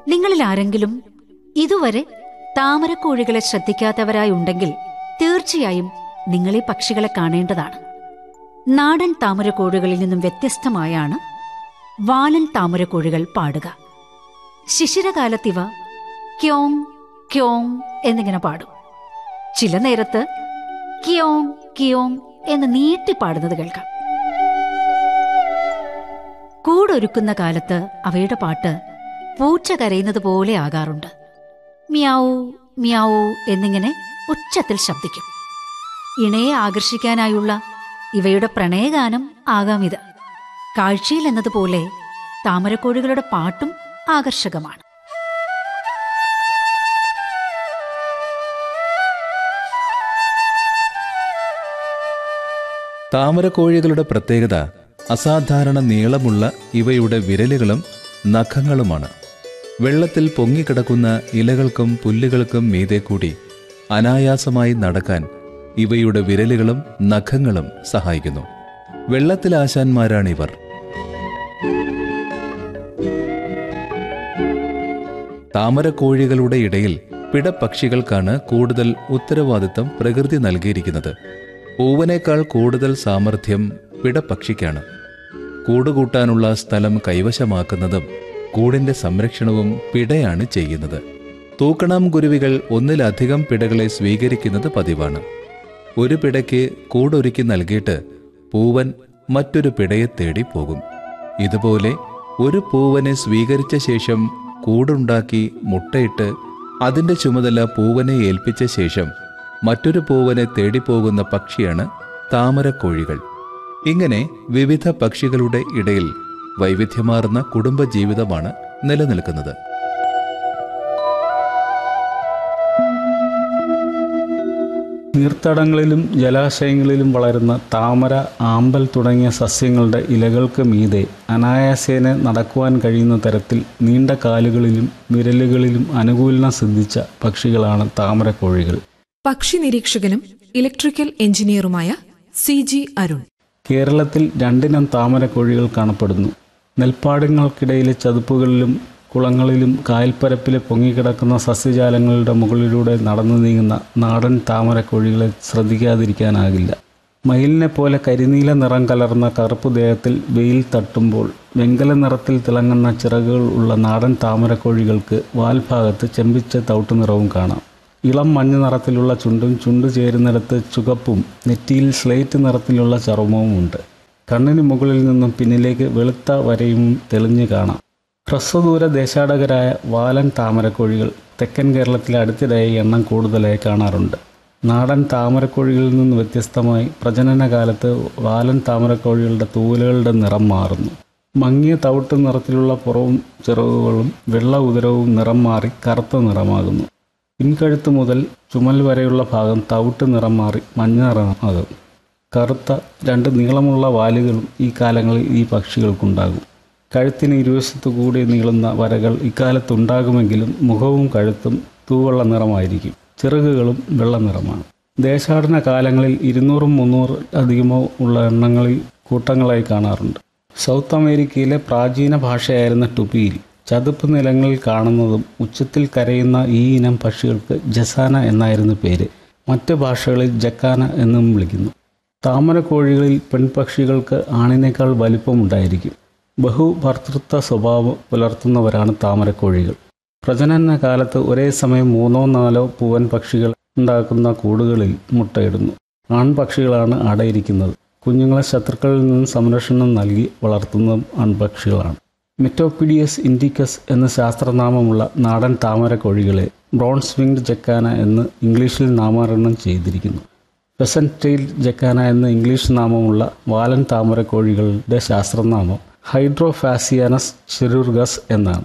നിങ്ങളിൽ ആരെങ്കിലും ഇതുവരെ താമരക്കോഴികളെ ശ്രദ്ധിക്കാത്തവരായി ഉണ്ടെങ്കിൽ തീർച്ചയായും നിങ്ങൾ ഈ പക്ഷികളെ കാണേണ്ടതാണ് നാടൻ താമരക്കോഴികളിൽ നിന്നും വ്യത്യസ്തമായാണ് വാലൻ താമരക്കോഴികൾ പാടുക ശിശിരകാലത്തിവ ക്യോങ് ക്യോങ് എന്നിങ്ങനെ പാടും ചില നേരത്ത് കിയോങ് കിയോങ് എന്ന് നീട്ടി പാടുന്നത് കേൾക്കാം കൂടൊരുക്കുന്ന കാലത്ത് അവയുടെ പാട്ട് പൂച്ച കരയുന്നത് പോലെ ആകാറുണ്ട് മ്യാവൂ മ്യാവൂ എന്നിങ്ങനെ ഉച്ചത്തിൽ ശബ്ദിക്കും ഇണയെ ആകർഷിക്കാനായുള്ള ഇവയുടെ പ്രണയഗാനം ആകാം ഇത് കാഴ്ചയിൽ എന്നതുപോലെ താമരക്കോഴികളുടെ പാട്ടും ആകർഷകമാണ് താമരക്കോഴികളുടെ പ്രത്യേകത അസാധാരണ നീളമുള്ള ഇവയുടെ വിരലുകളും നഖങ്ങളുമാണ് വെള്ളത്തിൽ പൊങ്ങിക്കിടക്കുന്ന ഇലകൾക്കും പുല്ലുകൾക്കും മീതെ കൂടി അനായാസമായി നടക്കാൻ ഇവയുടെ വിരലുകളും നഖങ്ങളും സഹായിക്കുന്നു വെള്ളത്തിലാശാന്മാരാണിവർ താമരക്കോഴികളുടെ ഇടയിൽ പിടപ്പക്ഷികൾക്കാണ് കൂടുതൽ ഉത്തരവാദിത്തം പ്രകൃതി നൽകിയിരിക്കുന്നത് പൂവനേക്കാൾ കൂടുതൽ സാമർഥ്യം പിടപ്പക്ഷിക്കാണ് കൂടുകൂട്ടാനുള്ള സ്ഥലം കൈവശമാക്കുന്നതും കൂടിന്റെ സംരക്ഷണവും പിടയാണ് ചെയ്യുന്നത് തൂക്കണം കുരുവികൾ ഒന്നിലധികം പിടകളെ സ്വീകരിക്കുന്നത് പതിവാണ് ഒരു പിടയ്ക്ക് കൂടൊരുക്കി നൽകിയിട്ട് പൂവൻ മറ്റൊരു പിടയെ തേടി പോകും ഇതുപോലെ ഒരു പൂവനെ സ്വീകരിച്ച ശേഷം കൂടുണ്ടാക്കി മുട്ടയിട്ട് അതിന്റെ ചുമതല പൂവനെ ഏൽപ്പിച്ച ശേഷം മറ്റൊരു പൂവനെ തേടിപ്പോകുന്ന പക്ഷിയാണ് താമരക്കോഴികൾ ഇങ്ങനെ വിവിധ പക്ഷികളുടെ ഇടയിൽ വൈവിധ്യമാർന്ന കുടുംബജീവിതമാണ് നിലനിൽക്കുന്നത് നീർത്തടങ്ങളിലും ജലാശയങ്ങളിലും വളരുന്ന താമര ആമ്പൽ തുടങ്ങിയ സസ്യങ്ങളുടെ ഇലകൾക്ക് മീതെ അനായാസേന നടക്കുവാൻ കഴിയുന്ന തരത്തിൽ നീണ്ട കാലുകളിലും വിരലുകളിലും അനുകൂലനം സിദ്ധിച്ച പക്ഷികളാണ് താമരക്കോഴികൾ പക്ഷി നിരീക്ഷകനും ഇലക്ട്രിക്കൽ എഞ്ചിനീയറുമായ സി ജി അരുൺ കേരളത്തിൽ രണ്ടിനം താമരക്കോഴികൾ കാണപ്പെടുന്നു നെൽപ്പാടങ്ങൾക്കിടയിലെ ചതുപ്പുകളിലും കുളങ്ങളിലും കായൽപ്പരപ്പിലെ പൊങ്ങിക്കിടക്കുന്ന സസ്യജാലങ്ങളുടെ മുകളിലൂടെ നടന്നു നീങ്ങുന്ന നാടൻ താമരക്കോഴികളെ ശ്രദ്ധിക്കാതിരിക്കാനാകില്ല മയിലിനെ പോലെ കരിനീല നിറം കലർന്ന കറുപ്പ് ദേഹത്തിൽ വെയിൽ തട്ടുമ്പോൾ വെങ്കല നിറത്തിൽ തിളങ്ങുന്ന ചിറകുകൾ ഉള്ള നാടൻ താമരക്കോഴികൾക്ക് വാൽഭാഗത്ത് ചെമ്പിച്ച തൗട്ട് നിറവും കാണാം ഇളം മഞ്ഞ നിറത്തിലുള്ള ചുണ്ടും ചുണ്ടു ചേരുന്നിടത്ത് ചുവപ്പും നെറ്റിയിൽ സ്ലേറ്റ് നിറത്തിലുള്ള ചർമ്മവും ഉണ്ട് കണ്ണിന് മുകളിൽ നിന്നും പിന്നിലേക്ക് വെളുത്ത വരയും തെളിഞ്ഞു കാണാം ഹ്രസ്വദൂര ദേശാടകരായ വാലൻ താമരക്കോഴികൾ തെക്കൻ കേരളത്തിലെ അടുത്തിടെയായി എണ്ണം കൂടുതലായി കാണാറുണ്ട് നാടൻ താമരക്കോഴികളിൽ നിന്ന് വ്യത്യസ്തമായി പ്രജനന കാലത്ത് വാലൻ താമരക്കോഴികളുടെ തൂവലുകളുടെ നിറം മാറുന്നു മങ്ങിയ തവിട്ട് നിറത്തിലുള്ള പുറവും ചിറകുകളും വെള്ള ഉദരവും നിറം മാറി കറുത്ത നിറമാകുന്നു പിൻകഴുത്ത് മുതൽ ചുമൽ വരെയുള്ള ഭാഗം തവിട്ട് നിറം മാറി മഞ്ഞ നിറമാകും കറുത്ത രണ്ട് നീളമുള്ള വാലുകളും ഈ കാലങ്ങളിൽ ഈ പക്ഷികൾക്കുണ്ടാകും കഴുത്തിന് ഇരുവശത്തു കൂടി നീളുന്ന വരകൾ ഇക്കാലത്തുണ്ടാകുമെങ്കിലും മുഖവും കഴുത്തും തൂവെള്ള നിറമായിരിക്കും ചിറകുകളും വെള്ള നിറമാണ് ദേശാടന കാലങ്ങളിൽ ഇരുന്നൂറും മുന്നൂറ് അധികമോ ഉള്ള എണ്ണങ്ങളിൽ കൂട്ടങ്ങളായി കാണാറുണ്ട് സൗത്ത് അമേരിക്കയിലെ പ്രാചീന ഭാഷയായിരുന്ന ടുപിയിൽ ചതുപ്പ് നിലങ്ങളിൽ കാണുന്നതും ഉച്ചത്തിൽ കരയുന്ന ഈ ഇനം പക്ഷികൾക്ക് ജസാന എന്നായിരുന്നു പേര് മറ്റ് ഭാഷകളിൽ ജക്കാന എന്നും വിളിക്കുന്നു താമരക്കോഴികളിൽ പെൺപക്ഷികൾക്ക് ആണിനേക്കാൾ വലിപ്പമുണ്ടായിരിക്കും ബഹുഭർത്തൃത്വ സ്വഭാവം പുലർത്തുന്നവരാണ് താമരക്കോഴികൾ പ്രജനന കാലത്ത് ഒരേ സമയം മൂന്നോ നാലോ പൂവൻ പക്ഷികൾ ഉണ്ടാക്കുന്ന കൂടുകളിൽ മുട്ടയിടുന്നു ആൺപക്ഷികളാണ് അടയിരിക്കുന്നത് കുഞ്ഞുങ്ങളെ ശത്രുക്കളിൽ നിന്ന് സംരക്ഷണം നൽകി വളർത്തുന്നതും ആൺപക്ഷികളാണ് മെറ്റോപിഡിയസ് ഇൻഡിക്കസ് എന്ന ശാസ്ത്രനാമമുള്ള നാടൻ താമരക്കോഴികളെ ബ്രോൺസ് വിങ്ഡ് ജക്കാന എന്ന് ഇംഗ്ലീഷിൽ നാമകരണം ചെയ്തിരിക്കുന്നു പെസൻറ്റെയിൽ ജക്കാന എന്ന ഇംഗ്ലീഷ് നാമമുള്ള വാലൻ താമരക്കോഴികളുടെ ശാസ്ത്രനാമം ഹൈഡ്രോഫാസിയാനസ് ചെറുർഗസ് എന്നാണ്